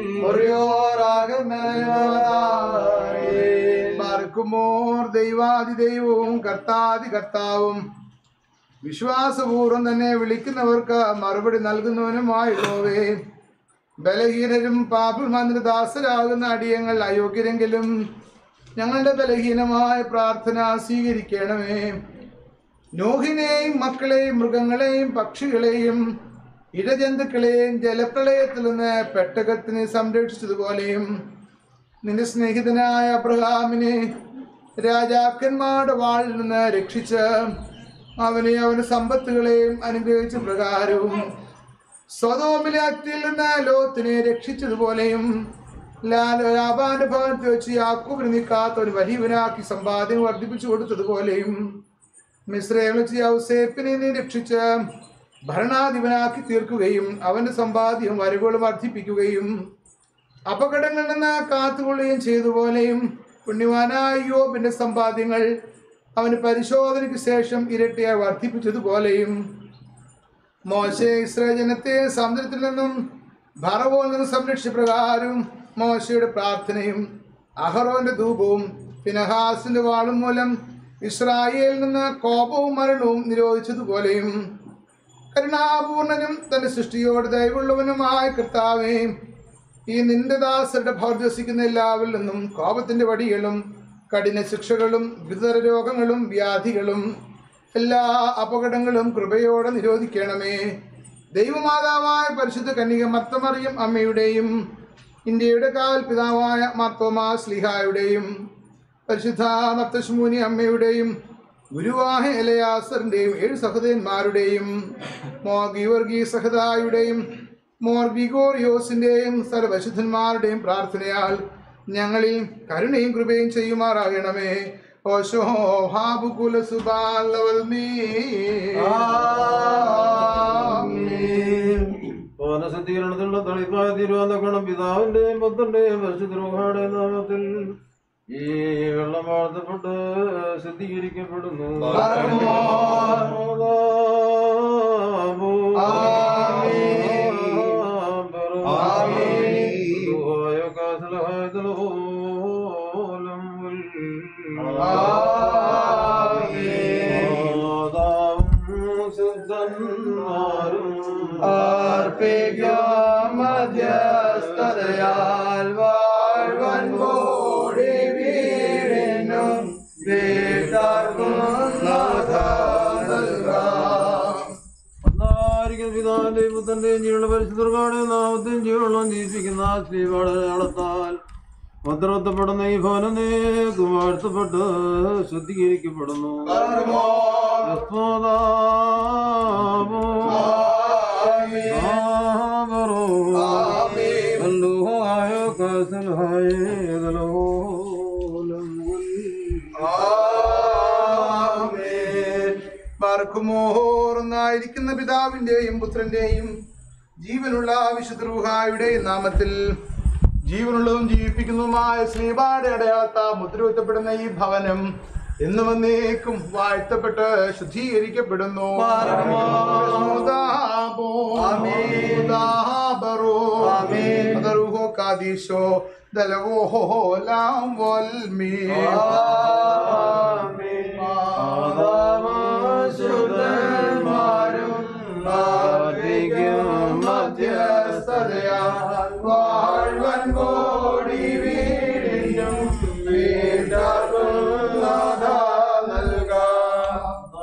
മറക്കുമോർ ദൈവാതിദൈവവും കർത്താതി കർത്താവും വിശ്വാസപൂർവ്വം തന്നെ വിളിക്കുന്നവർക്ക് മറുപടി നൽകുന്നവനുമായുള്ളവേ ബലഹീനരും പാപമാന്ത്രി ദാസരാകുന്ന അടിയങ്ങൾ അയോഗ്യരെങ്കിലും ഞങ്ങളുടെ ബലഹീനമായ പ്രാർത്ഥന സ്വീകരിക്കണമേ നോഹിനെയും മക്കളെയും മൃഗങ്ങളെയും പക്ഷികളെയും ഇഴജന്തുക്കളെയും ജലപ്രളയത്തിൽ നിന്ന് പെട്ടകത്തിന് സംരക്ഷിച്ചതുപോലെയും നിന്റെ സ്നേഹിതനായ അബ്രഹാമിനെ രാജാക്കന്മാരുടെ വാളിൽ നിന്ന് രക്ഷിച്ച് അവനെ അവന്റെ സമ്പത്തുകളെയും അനുഗ്രഹിച്ച പ്രകാരവും സ്വതോമിലെ അറ്റിൽ നിന്ന് ലോത്തിനെ രക്ഷിച്ചതുപോലെയും ലാല ലാബാന്റെ ഭവനത്തിൽ വെച്ച് യാക്കൂബിന് നിൽക്കാത്ത ഒരു വലിയവനാക്കി സമ്പാദ്യം വർദ്ധിപ്പിച്ചു കൊടുത്തതുപോലെയും മിശ്രയിൽ വെച്ച് യൗസേപ്പിനെ നീ രക്ഷിച്ച് ഭരണാധിപനാക്കി തീർക്കുകയും അവന്റെ സമ്പാദ്യം വരവുകൾ വർദ്ധിപ്പിക്കുകയും അപകടങ്ങളിൽ നിന്ന് കാത്തുകൊള്ളുകയും ചെയ്തതുപോലെയും പുണ്യവാനായ യോബിന്റെ സമ്പാദ്യങ്ങൾ അവന് പരിശോധനയ്ക്ക് ശേഷം ഇരട്ടിയായി വർദ്ധിപ്പിച്ചതുപോലെയും മോശെ ഇസ്രായേൽ ജനത്തെ സമുദ്രത്തിൽ നിന്നും ഭറവോൽ നിന്ന് സംരക്ഷിച്ച പ്രകാരം മോശയുടെ പ്രാർത്ഥനയും അഹറോന്റെ ധൂപവും ഫിനഹാസിന്റെ വാളും മൂലം ഇസ്രായേലിൽ നിന്ന് കോപവും മരണവും നിരോധിച്ചതുപോലെയും കരുണാപൂർണനും തന്റെ സൃഷ്ടിയോട് ദയവുള്ളവനുമായ കർത്താവേ ഈ നിന്റെ ദാസരുടെ ഭൗർജസിക്കുന്ന എല്ലാവരിൽ നിന്നും കോപത്തിന്റെ വടികളും കഠിന ശിക്ഷകളും ഗുരുതര രോഗങ്ങളും വ്യാധികളും എല്ലാ അപകടങ്ങളും കൃപയോടെ നിരോധിക്കണമേ ദൈവമാതാവായ പരിശുദ്ധ കന്യക മർത്തമറിയം അമ്മയുടെയും ഇന്ത്യയുടെ കാവൽ പിതാവായ മാർത്തോമാ സ്ലിഹായുടെയും പരിശുദ്ധ മർത്തശ്മൂനി അമ്മയുടെയും ഗുരുവായ എലയാസറിന്റെയും ഏഴ് സഹോദരന്മാരുടെയും മോർഗിവർഗി സഹദായുടെയും മോർഗിഗോറിയോസിന്റെയും സർവശുദ്ധന്മാരുടെയും പ്രാർത്ഥനയാൽ ഞങ്ങളിൽ കരുണയും കൃപയും ചെയ്യുമാറാകണമേ ഓശോ ഹാബുകുല സുബാലവൽമീ ശുദ്ധീകരണത്തിനുള്ള തളിപ്പായ തിരുവന്തക്കണം പിതാവിന്റെയും പുത്രന്റെയും പരിശുദ്ധരുടെ നാമത്തിൽ ഈ വെള്ളം വാഴ്ത്തപ്പെട്ട് ശുദ്ധീകരിക്കപ്പെടുന്നു മധ്യസ്ഥതയാൽ വാഴ്വൻ കോടി വീടിനും വീട്ടാർക്കും നാഥ നൽകാം ഒന്നായിരിക്കും പിതാവിന്റെയും പുത്രന്റെയും ജീവനുള്ള പരിശുദ്ധർക്കാടെ നാമത്തെയും ജീവനുള്ള ജീവിപ്പിക്കുന്ന ശ്രീപാടത്താൽ ഭദ്രത്തപ്പെടുന്ന ഈ ഭവനേക്കും വാഴ്ത്തപ്പെട്ട് ശുദ്ധീകരിക്കപ്പെടുന്നു യസ്മോദാമോ ആമറോ ബന്ധുവായ കസലഹായേതലോലം എന്നായിരിക്കുന്ന പിതാവിന്റെയും പുത്രന്റെയും ജീവനുള്ള വിശുദ്ധ റൂഹായുടെയും നാമത്തിൽ ജീവനുള്ളതും ജീവിപ്പിക്കുന്നതുമായ ശ്രീപാടെ അടയാത്ത മുദ്രവത്തപ്പെടുന്ന ഈ ഭവനം എന്നും എന്നേക്കും വാഴ്ത്തപ്പെട്ട് ശുദ്ധീകരിക്കപ്പെടുന്നു സ്മുദാബോ, സ്മുദാബറോ, അതറുഹോ കാദീശോ, ദലവോഹോ ലാം വൽമീ. മധ്യസ്ഥതയാൽ വാഴ്വൻ കോടി വീടിനും വീണ്ടാർക്കും നാഥ നൽകാം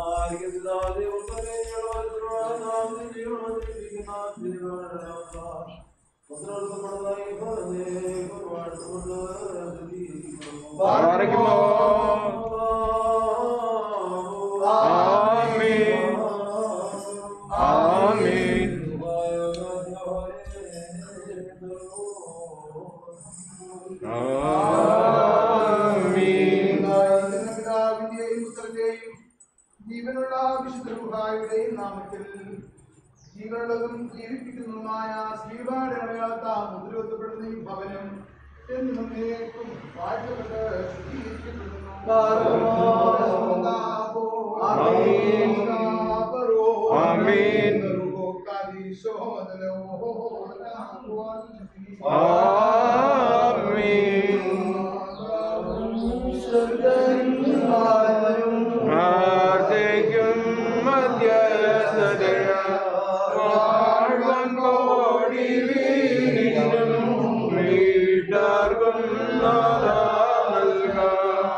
പിതാവിന്റെയും പുത്രന്റെയും ജീവനുള്ള വിശുദ്ധ ഗുഹായുടെയും നാമത്തിൽ ജീവനുള്ളതും ജീവിപ്പിക്കുന്നതുമായ ശ്രീപാടയാത്ത മുദ്രവത്തപ്പെടുന്ന ഈ ഭവനം എന്നും നേക്കും വാഴ്ത്തപ്പെട്ട് ശുദ്ധീകരിക്കപ്പെടുന്നു ആമീൻ പ്രാർത്ഥിക്കും മധ്യസ്ഥതയ വാഴ്വൻ കോടി വീടിനും വീട്ടാർക്കും നാഥ നൽകാം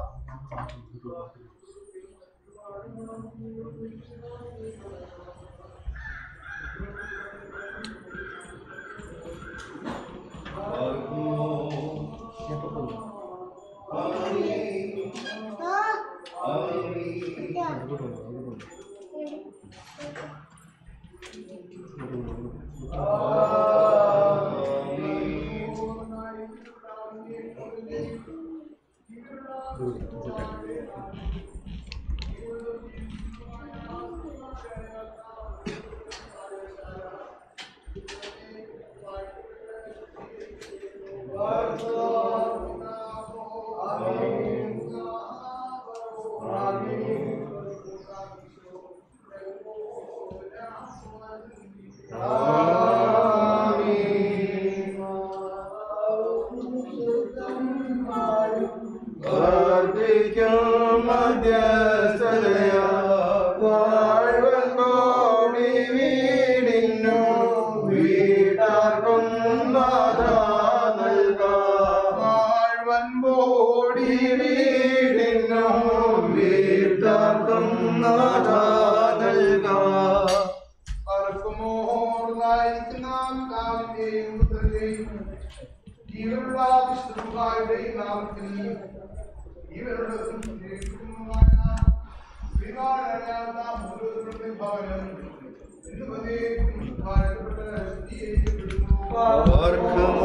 പ്രാർത്ഥിക്കും മധ്യസ്ഥതയ വാഴ്വൻ കോടി വീടിനും വീട്ടാർക്കും നാഥ നൽകാം വാഴ്വൻ ബോടി വീടിനും വീട്ടാർക്കും നാഥ നൽകാം പറക്കുമോർന്നായിരിക്കുന്ന പിതാവിന്റെയും പുത്രന്റെയും ജീവനുള്ള വിശുദ്ധരുടെയും നാമത്തിൽ ജീവനുള്ളതും ജീവിക്കുന്നതുമായ ഓർക്കുമോ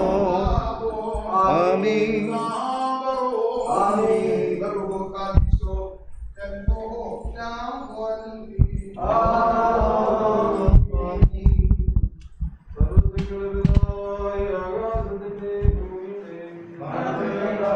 ആമീൻ സർവ്വശക്തിയുള്ള പിതാവായ ആകാശത്തിന്റെയും ഭൂമിയുടെയും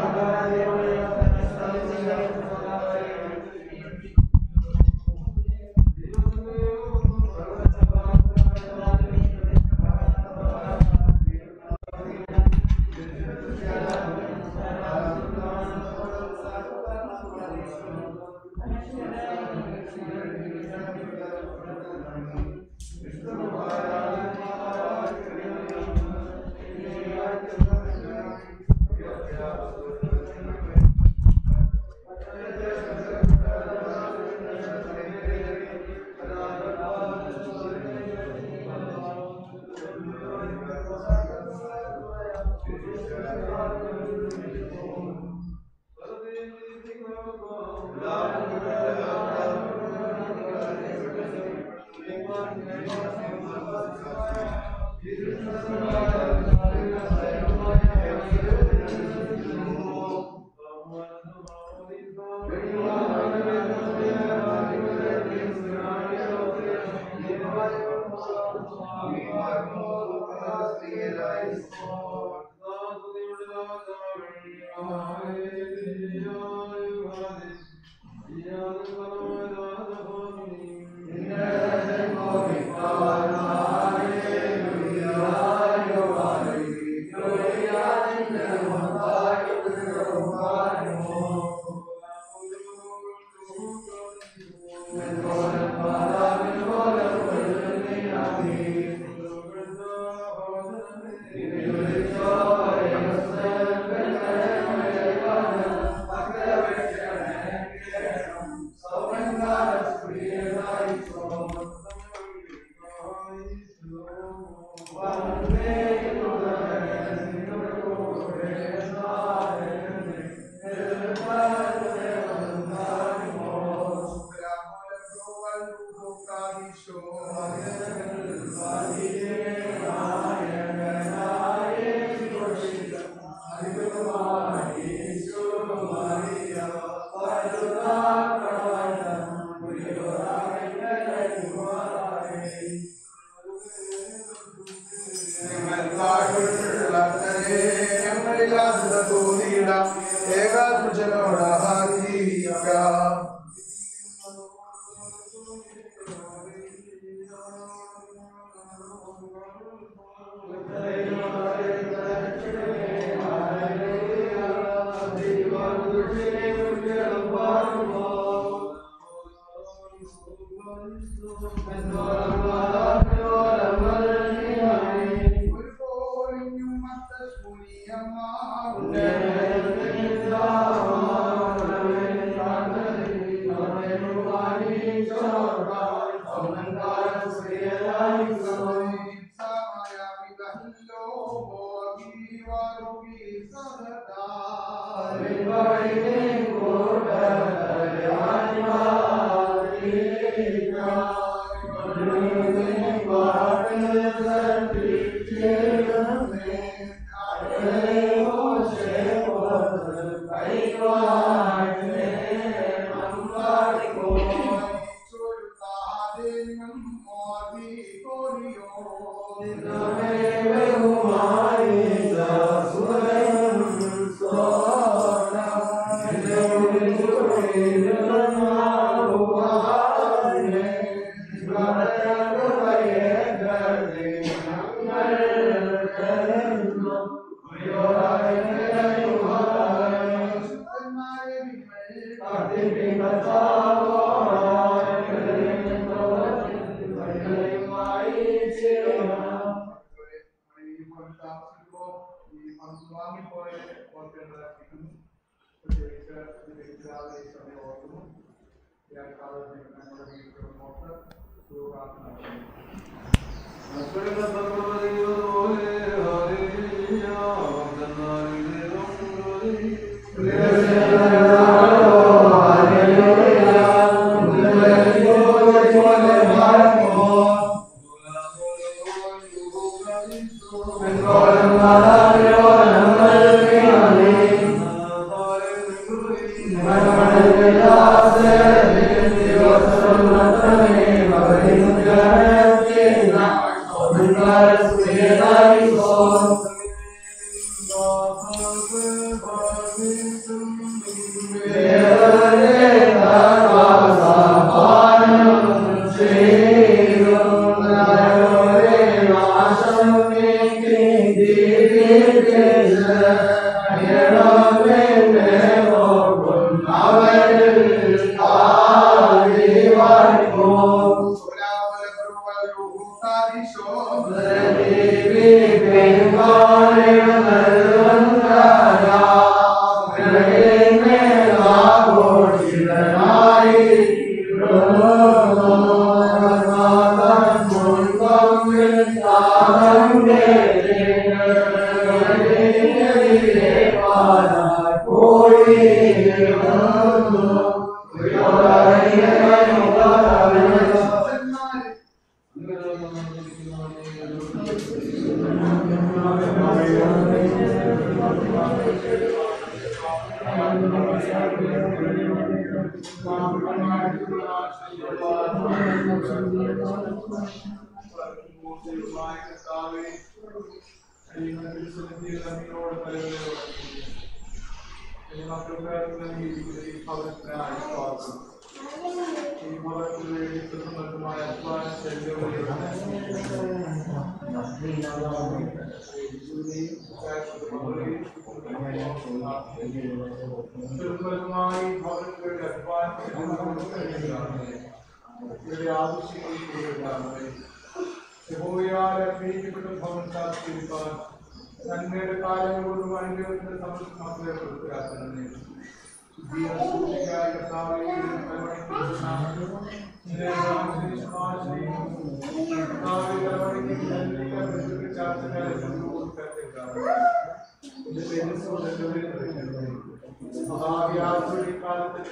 ഏകാത്മജനോട് ആഹാരിക്കാം ും ദുർബലമായി ഭവനങ്ങളുടെ ഇവരുടെ ആവശ്യങ്ങൾ കൂടുതലാണ് യഹോവയാൽ അനുഗ്രഹിക്കപ്പെട്ട ഭവൻ കാത്തിരിപ്പാൻ നന്മയുടെ കാലങ്ങളോടും അനുഗ്രഹത്തിന്റെ സമൃദ്ധി മാത്രമേ പ്രവർത്തിക്കാത്തന്നെ മഹാവ്യാസയുടെ കാലത്ത്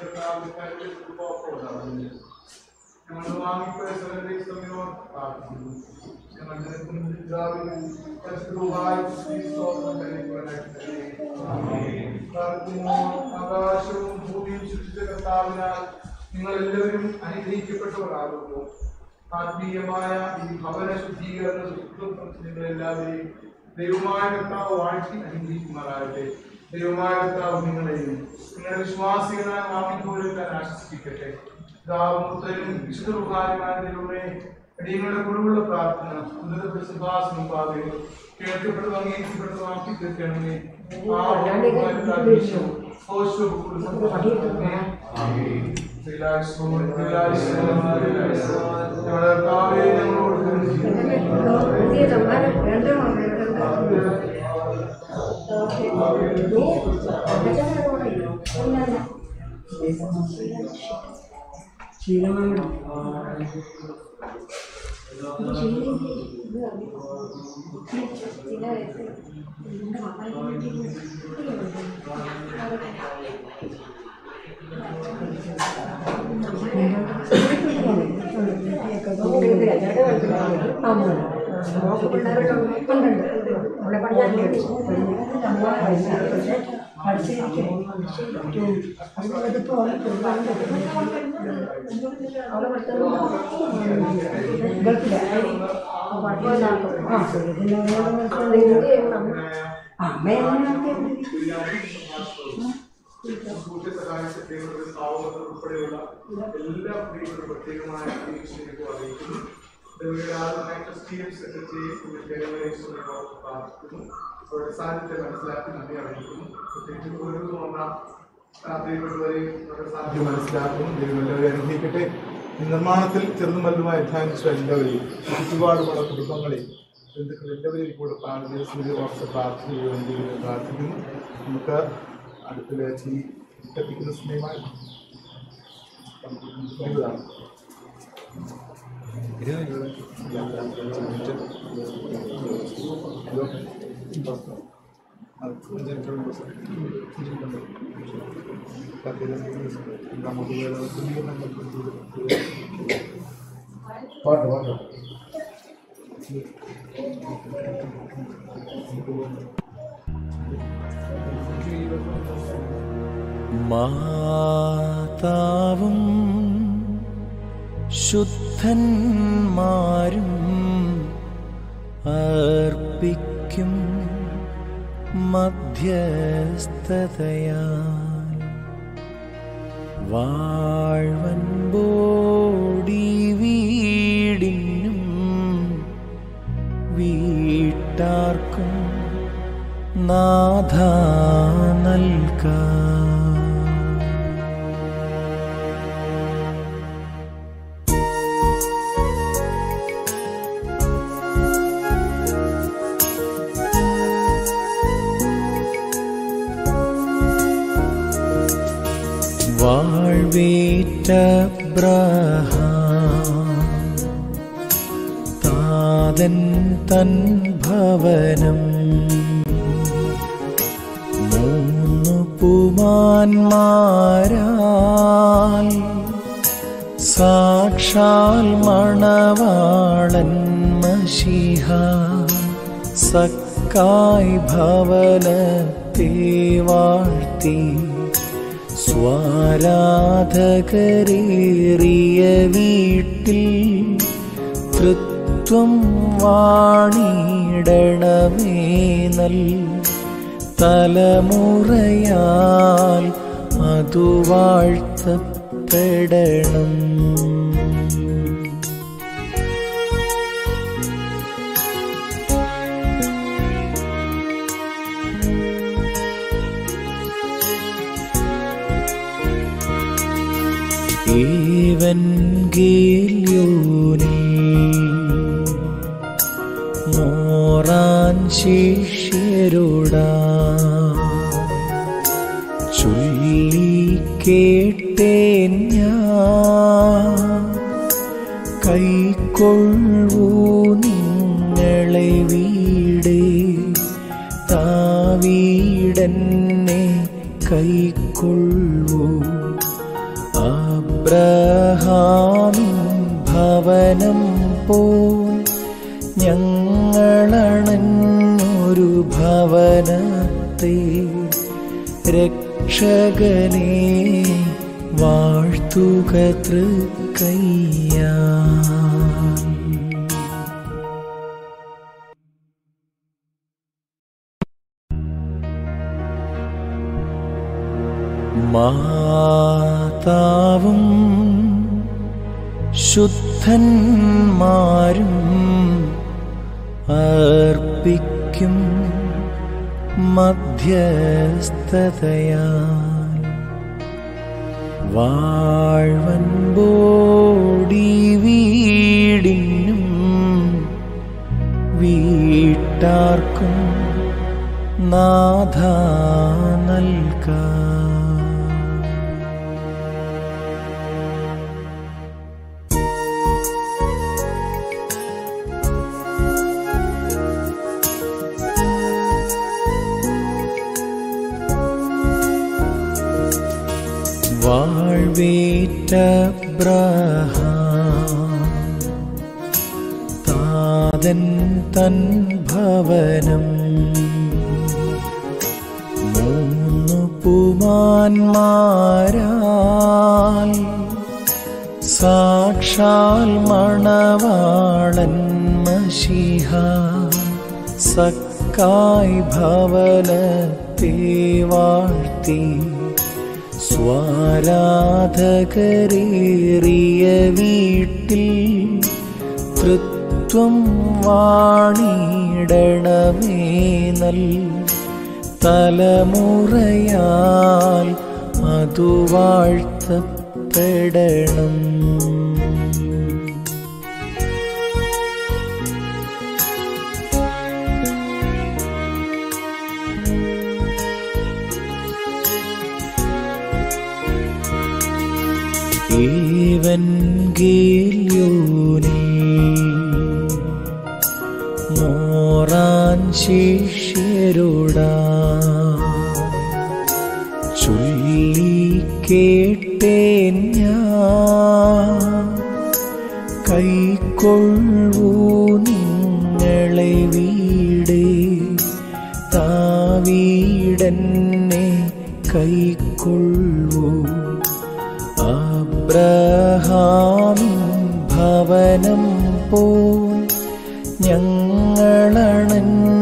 ഞങ്ങൾ വാങ്ങിപ്പോയ സ്ഥലത്തെ സമയം പ്രാർത്ഥിക്കുന്നു ഞങ്ങൾ നിനക്കും പിതാവിനും പരിശുദ്ധവുമായി സ്തോത്രം കരുതുവാനായിട്ട് പ്രാർത്ഥിക്കുന്നു. ആകാശവും ഭൂമിയും സൃഷ്ടിച്ച കർത്താവിനാൽ നിങ്ങൾ എല്ലാവരും അനുഗ്രഹിക്കപ്പെട്ടവരാകുന്നു ആത്മീയമായ ഈ ഭവന ശുദ്ധീകരണ ശുദ്ധം നിങ്ങൾ എല്ലാവരെയും ദൈവമായ കർത്താവ് വാഴ്ത്തി അനുഗ്രഹിക്കുമാറാകട്ടെ ദൈവമായ കർത്താവ് നിങ്ങളെയും നിങ്ങളുടെ വിശ്വാസികളായ വാങ്ങിപ്പോലെത്താൻ ആശ്വസിപ്പിക്കട്ടെ ദാവമുത്തരും വിശുദ്ധ ദൈവമേ അടിയങ്ങളുടെ കുറിവുള്ള പ്രാർത്ഥന ഉന്നത പ്രസിദ്ധാസനം പാതകൾ കേൾക്കപ്പെട്ടതും അംഗീകരിക്കപ്പെട്ടതും ആക്കി തീർക്കണമേ ആ ഈശോ, ഓശോ കുറിച്ച് ശ്രീലാസ്മോൻ, ശ്രീലാസ്മോൻ, ശ്രീലാസ്മോൻ. ഞങ്ങളുടെ കർത്താവേ, ഞങ്ങളോട് കരുണ സൂര്യ സഹായിച്ച ദൈവത്തിന്റെ സാവകത ഉൾപ്പെടെയുള്ള എല്ലാ പ്രിയങ്ങളും പ്രത്യേകമായ നിരീക്ഷണങ്ങൾക്ക് അറിയിക്കുന്നു ദൈവയുടെ ആദ്യമായി ക്രിസ്ത്യൻ സെക്രട്ടറി ദേവനേശ്വരനോട് പ്രാർത്ഥിക്കുന്നു അവരുടെ സാന്നിധ്യം മനസ്സിലാക്കി നന്ദി അറിയിക്കുന്നു പ്രത്യേകിച്ച് ഒരു ഒന്നാം പ്രിയപ്പെട്ടവരെയും അവരുടെ സാന്നിധ്യം മനസ്സിലാക്കുന്നു ദൈവം എല്ലാവരെയും അനുഗ്രഹിക്കട്ടെ ഈ നിർമ്മാണത്തിൽ ചെറുതും വലുതുമായി അധ്വാനിച്ച എല്ലാവരെയും ചുറ്റുപാടുമുള്ള കുടുംബങ്ങളെയും ബന്ധുക്കൾ എല്ലാവരെയും കൂടെ പ്രാർത്ഥന ഓർത്ത് പ്രാർത്ഥനയ്ക്ക് വേണ്ടി പ്രാർത്ഥിക്കുന്നു നമുക്ക് അടുപ്പിൽ ചീ കത്തിക്കുന്ന സമയമായി ഇരുപതാണ് പാട്ട് പാട്ട് മാതാവും ശുദ്ധന്മാരും അർപ്പിക്കും മധ്യസ്ഥതയാൽ വാഴ്വൻപോടി വീടിനും വീട്ടാർക്കും നാഥ നൽകാം വാഴ്വേറ്റബ്രഹാം താതൻ തൻ ഭവനം മൂന്നു പുമാന്മാരാൽ സാക്ഷാൽ മണവാളൻ മഷിഹ സക്കായ് ഭവനത്തെ വാഴ്ത്തി സ്വാരാധകരേറിയ വീട്ടിൽ തൃത്വം വാണിടണമേ നൽ തലമുറയാൽ അതു വാഴ്ത്തപ്പെടണം ഏവൻഗേല്യോനിൽ മോറാൻ ശിഷ്യരോടാ ചൊല്ലി കേട്ടേൻ ഞാൻ കൈക്കൊള്ളൂ നിങ്ങളെ വീടേ താവീടന്നെ കൈക്കൊള്ളൂ അബ്രഹാമിൻ ഭവനം പോൽ ഞങ്ങളണഞ്ഞൊരു ഭവനത്തെ രക്ഷകനെ വാഴ്ത്തുക തൃക്കയ്യാ മാതാവും ശുദ്ധന്മാരും അർപ്പിക്കും മധ്യസ്ഥതയാൽ വാഴ്വൻപോടി വീടിനും വീട്ടാർക്കും നാഥ നൽകാം വാഴ്വേറ്റബ്രഹാം താതൻ തൻ ഭവനം മൂന്നു പുമാന്മാരാൽ സാക്ഷാൽ മണവാളൻ മഷിഹ സക്കായ് ഭവനത്തെ വാഴ്ത്തി സ്വാരാധകരേറിയ വീട്ടിൽ തൃത്വം വാണിടണമേ നൽ തലമുറയാൽ അതു വാഴ്ത്തപ്പെടണം ഏവൻഗേല്യോനിൽ മോറാൻ ശിഷ്യരോടാ ചൊല്ലി കേട്ടേൻ ഞാൻ കൈക്കൊള്ളൂ നിങ്ങളെ വീടേ താവീടന്നെ കൈക്കൊള്ളൂ അബ്രഹാമിൻ ഭവനം പോൽ ഞങ്ങളണഞ്ഞ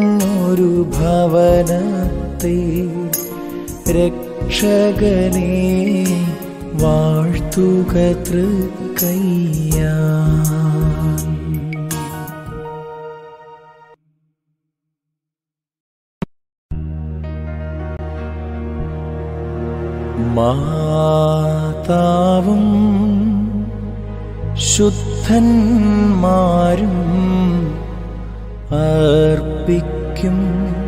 രക്ഷകനെ വാഴ്ത്തുക തൃക്കയ്യാ മാതാവും ശുദ്ധന്മാരും അർപ്പിക്കും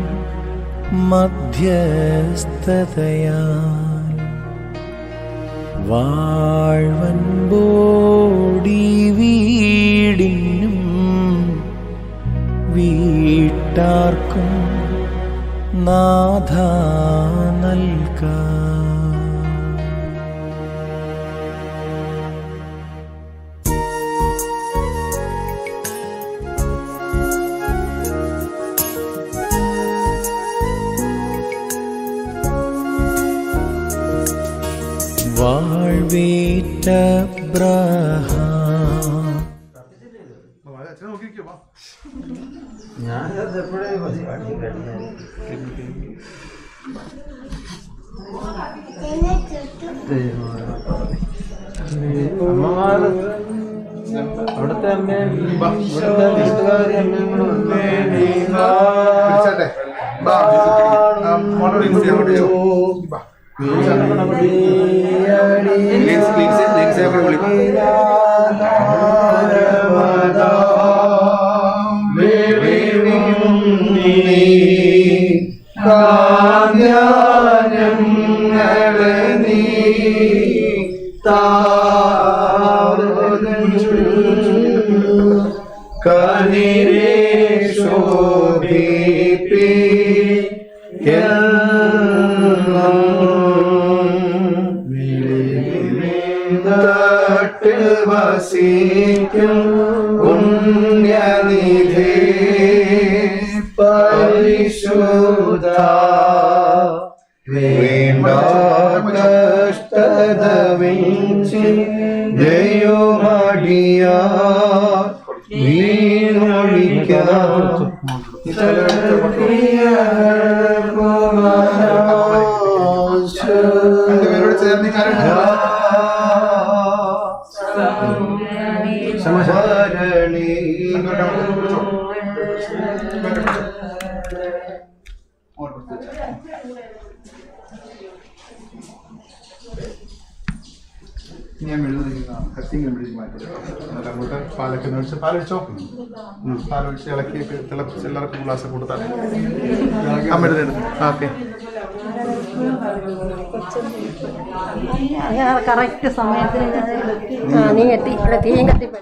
മധ്യസ്ഥതയാൽ വാഴ്വൻ ബോടി വീടിനും വീട്ടാർക്കും നാഥ നൽകാം വാഴ്വേറ്റബ്രഹാം അച്ഛനെ നോക്കിയിരിക്കോ വാ ഞാനത് എപ്പോഴേ അമ്മമാര് അവിടുത്തെ അമ്മയും ഇവിടുത്തെ വീട്ടുകാരി അമ്മയും കൂടെ വന്നേ പിടിച്ചാട്ടെ ബാ ആ, മോനെ വിളിച്ച് അങ്ങോട്ട് ചോ. ബാ. ലിൻസ്, ലിൻസ്, ലിൻസ് അങ്ങോട്ട് വിളിക്ക്. കനിരേ ശോഭിപ്പി തട്ടിൽ വസിക്കും പുണ്യനിധി പരിശുദ്ധ വേണ്ട കഷ്ടത വെഞ്ചി ദൈവമടിയ വീണൊഴിക്കാം രണ്ടുപേരോട് ചേർന്ന് കരണ്ട് സമരണി രണ്ടുപേരുടെ അങ്ങോട്ട് പിടിച്ചോ. ഇങ്ങോട്ട് പിടിച്ചോ. അങ്ങോട്ട് പിടിച്ചോ. ഞാൻ മെഴുകുന്ന കത്തിങ് മെഴുകി മാറ്റി എന്നിട്ട് അങ്ങോട്ട് പാലൊക്കെ ഒഴിച്ച് പാലൊഴിച്ചോ പാലൊഴിച്ച് ഇളക്കി തിളപ്പിച്ച് എല്ലാവർക്കും ഗ്ലാസ് കൊടുത്താൽ അമ്മയുടെ എടുത്ത് ഓക്കെ കറക്റ്റ് സമയത്തിന് ഞാൻ ആ നീ എത്തി ഇവിടെ തീയും കത്തിപ്പോ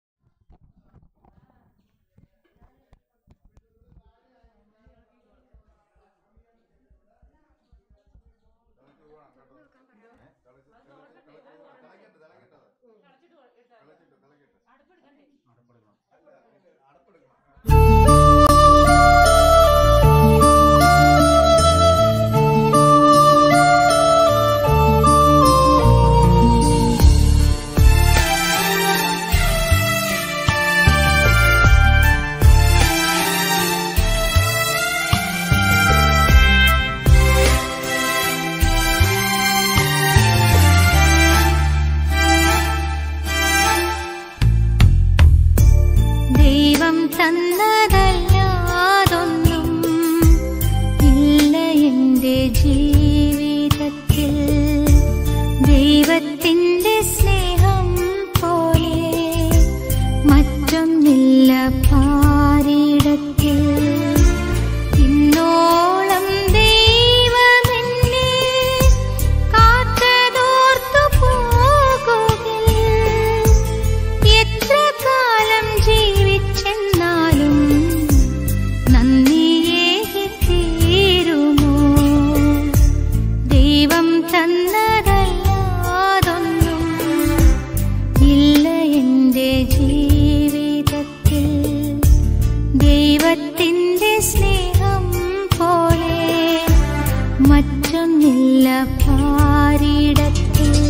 ദൈവം തന്നതല്ലാതൊന്നും ഇല്ല എൻ്റെ ജീവിതത്തിൽ ദൈവത്തിൻ്റെ സ്നേഹം പോലെ മറ്റൊന്നില്ല പാരിടത്തിൽ ഇന്നോളം ദൈവമെന്നെ കാത്തതോർത്തു പോകുകിൽ എത്ര കാലം ജീവിച്ചെന്നാലും നന്ദിയേകി തീരുമോ ദൈവം തന്നതല്ലാതൊന്നും ഇല്ല എൻ്റെ ജീവിതത്തിൽ ദൈവത്തിൻ്റെ സ്നേഹം പോലെ മറ്റൊന്നില്ല പാരിടത്തിൽ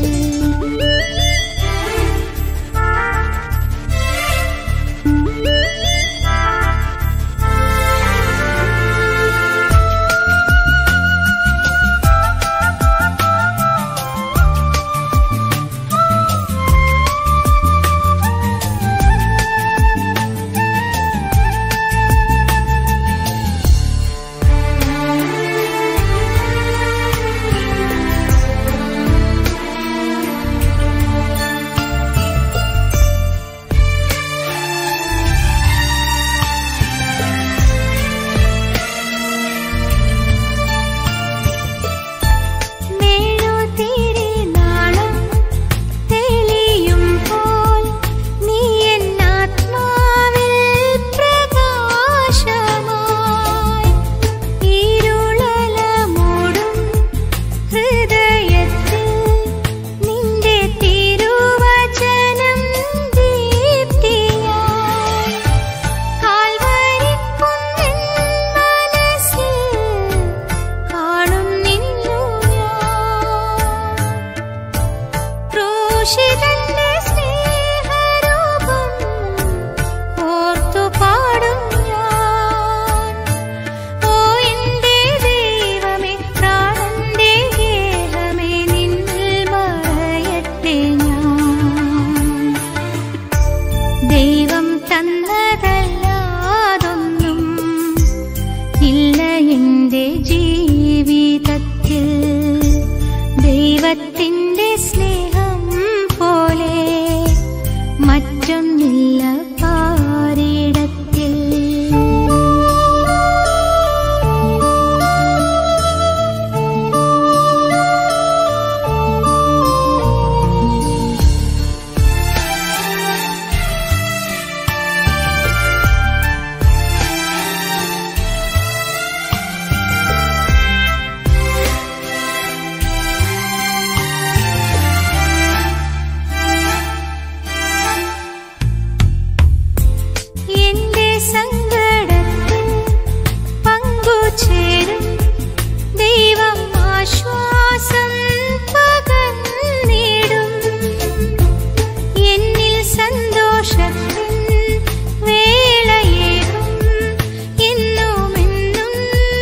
സങ്കടത്തിൽ പങ്കുചേരും ദൈവം ആശ്വാസം പകർന്നിടും എന്നിൽ സന്തോഷത്തിൻ വേളയേകും എന്നും എന്നും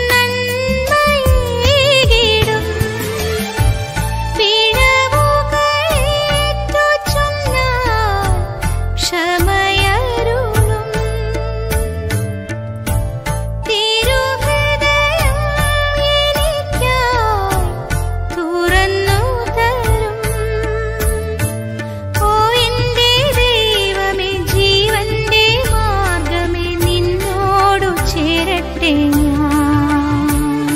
നന്മയേകിടും പിഴവുകളേറ്റു ചൊന്നാൽ ക്ഷമയരുളും തിരുഹൃദയം എനിക്കായി തുറന്നു തരും ഓ എന്റെ ദൈവമേ ജീവന്റെ മാർഗമേ നിന്നോടു ചേരട്ടെ ഞാൻ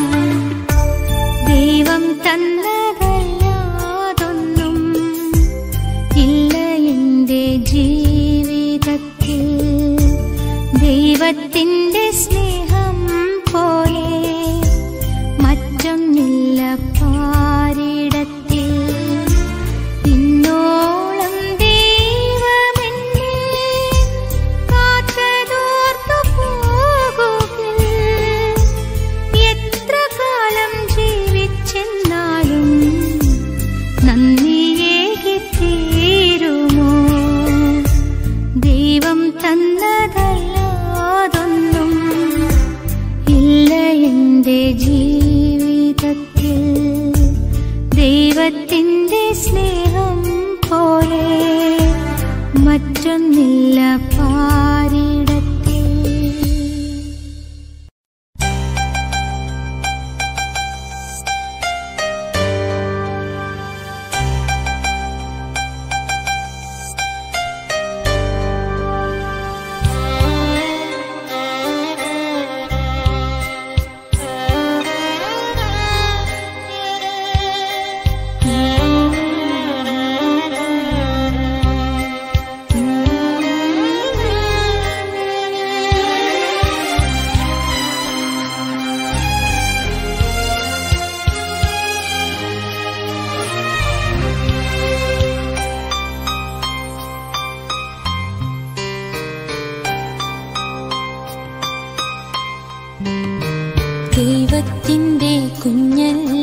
ദൈവം തന്നതല്ലാതൊന്നും ഇല്ല എന്റെ ജീവിതത്തിൽ ദൈവത്തിൻ്റെ സ്നേഹം പോലെ മറ്റൊന്നില്ല പാരിടത്തിൽ ഇന്നോളം ദൈവമെന്നെ കാത്തതോർത്തു പോകുകിൽ എത്ര കാലം ജീവിച്ചെന്നാലും നന്ദിയേകി തീരുമോ ദൈവം തന്നതല്ലാതൊന്നും ഇല്ല എന്റെ ജീവിതത്തിൽ ദൈവത്തിൻ്റെ സ്നേഹം പോലെ മറ്റൊന്നില്ല പാരിടത്തിൽ ദൈവത്തിൻ്റെ കുഞ്ഞല്ല